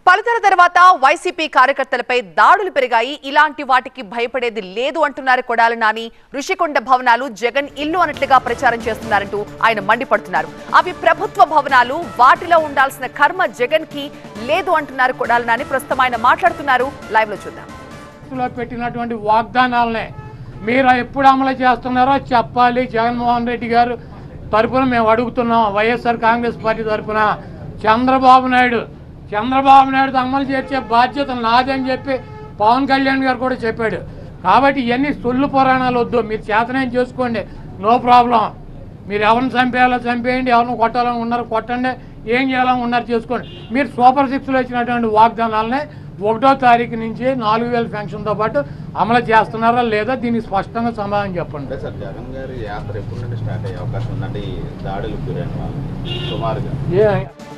ఫలితాల తర్వాత వైసీపీ కార్యకర్తలపై దాడులు పెరిగాయి ఇలాంటి వాటికి భయపడేది లేదు అంటున్నారు కొడాలి నాని ఋషికొండ భవనాలు జగన్ ఇల్లు అన్నట్లుగా ప్రచారం చేస్తున్నారంటూ ఆయన మండిపడుతున్నారు అవి ప్రభుత్వ భవనాలు వాటిలో ఉండాల్సిన కర్మ జగన్ కి లేదు అంటున్నారు కొడాలి నాని ప్రస్తుతం ఆయన మాట్లాడుతున్నారు లైవ్ లో చూద్దాం లో పెట్టినటువంటి వాగ్దానాలనే మీరు ఎప్పుడు అమలు చేస్తున్నారో చెప్పాలి జగన్మోహన్ రెడ్డి గారు తరపున మేము అడుగుతున్నాం వైఎస్ఆర్ కాంగ్రెస్ పార్టీ తరపున చంద్రబాబు నాయుడు చంద్రబాబు నాయుడు అమలు చేసే బాధ్యత నాదని చెప్పి పవన్ కళ్యాణ్ గారు కూడా చెప్పాడు కాబట్టి ఇవన్నీ సొల్లు పురాణాలు వద్దు మీరు చేతనేం చేసుకోండి నో ప్రాబ్లం మీరు ఎవరిని చంపేయాలో చంపేయండి ఎవరిని కొట్టాలని ఉన్నారు కొట్టండి ఏం చేయాలని ఉన్నారు చేసుకోండి మీరు సూపర్ సిక్స్లో ఇచ్చినటువంటి వాగ్దానాలనే ఒకటో తారీఖు నుంచి నాలుగు వేల పెన్షన్తో పాటు అమలు చేస్తున్నారా లేదా దీనికి స్పష్టంగా సమాధానం చెప్పండి అంటే సార్ జగన్ గారి యాత్ర ఎప్పుడు నుండి స్టార్ట్ అయ్యే అవకాశం ఉందంటే ఈ దాడులకు గురైన వాళ్ళు సుమారుగా ఏ